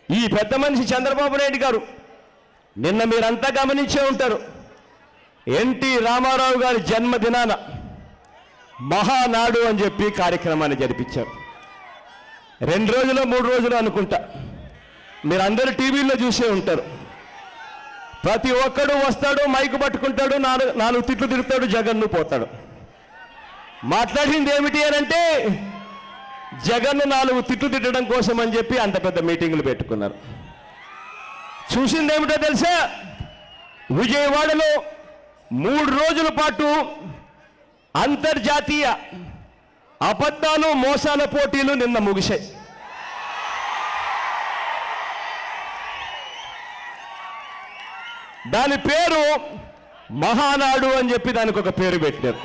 ఈ పెద్ద మనిషి చంద్రబాబు నాయుడు గారు నిన్న మీరంతా గమనించే ఉంటారు ఎన్టీ రామారావు గారి జన్మదినాన మహానాడు అని చెప్పి కార్యక్రమాన్ని జరిపించారు రెండు రోజులు మూడు రోజులు అనుకుంటా మీరందరూ టీవీలో చూసే ఉంటారు ప్రతి ఒక్కడు వస్తాడు మైకు పట్టుకుంటాడు నాలుగు నాలుగు తిట్లు తిరుగుతాడు జగన్ను పోతాడు మాట్లాడింది ఏమిటి అని అంటే జగన్ను నాలుగు తిట్లు తిట్టడం కోసం అని చెప్పి అంత పెద్ద మీటింగులు పెట్టుకున్నారు చూసింది ఏమిటో తెలుసా విజయవాడలో మూడు రోజుల పాటు అంతర్జాతీయ అబద్ధాలు మోసాల పోటీలు నిన్న ముగిశాయి దాని పేరు మహానాడు అని చెప్పి దానికి ఒక పేరు పెట్టారు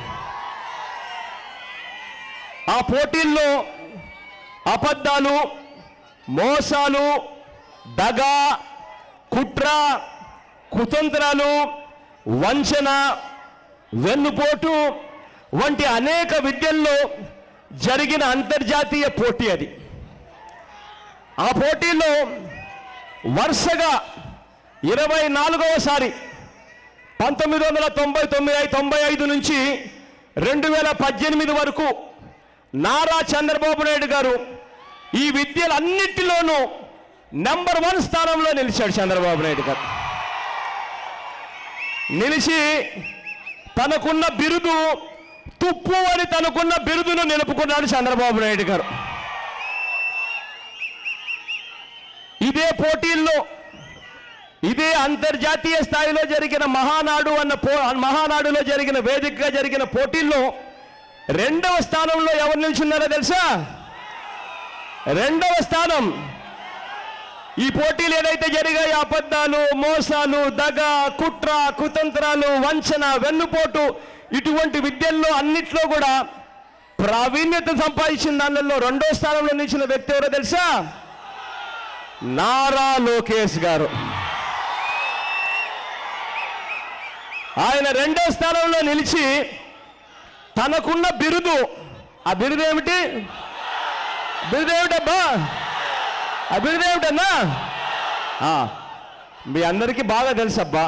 ఆ పోటీల్లో అబద్ధాలు మోసాలు దగ కుట్ర కుతంత్రాలు వంచన వెన్నుపోటు వంటి అనేక విద్యల్లో జరిగిన అంతర్జాతీయ పోటీ అది ఆ పోటీలో వరుసగా ఇరవై నాలుగవసారి పంతొమ్మిది వందల తొంభై తొమ్మిది తొంభై ఐదు నుంచి రెండు వేల పద్దెనిమిది వరకు నారా చంద్రబాబు నాయుడు గారు ఈ విద్యలన్నిటిలోనూ నెంబర్ వన్ స్థానంలో నిలిచాడు చంద్రబాబు నాయుడు గారు నిలిచి తనకున్న బిరుదు తుప్పు అని తనకున్న బిరుదును నిలుపుకున్నాడు చంద్రబాబు నాయుడు గారు ఇదే పోటీల్లో ఇదే అంతర్జాతీయ స్థాయిలో జరిగిన మహానాడు అన్న పో మహానాడులో జరిగిన వేదికగా జరిగిన పోటీల్లో రెండవ స్థానంలో ఎవరు నిల్చున్నారో తెలుసా రెండవ స్థానం ఈ పోటీలు ఏదైతే జరిగాయో అబద్ధాలు మోసాలు దగ కుట్ర కుతంత్రాలు వంచన వెన్నుపోటు ఇటువంటి విద్యల్లో అన్నిట్లో కూడా ప్రావీణ్యత సంపాదించిన దానిలో రెండో స్థానంలో నిలిచిన వ్యక్తి ఎవరో తెలుసా నారా లోకేష్ గారు ఆయన రెండో స్థానంలో నిలిచి తనకున్న బిరుదు ఆ బిరుదు ఏమిటి బిరుదు ఏమిటబ్బా ఆ బిరుదు ఏమిటన్నా ఆ, మీ అందరికీ బాగా తెలుసు అబ్బా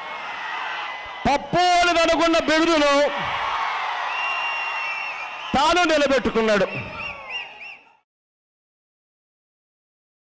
పప్పు అని తనకున్న బిరుదును తాను నిలబెట్టుకున్నాడు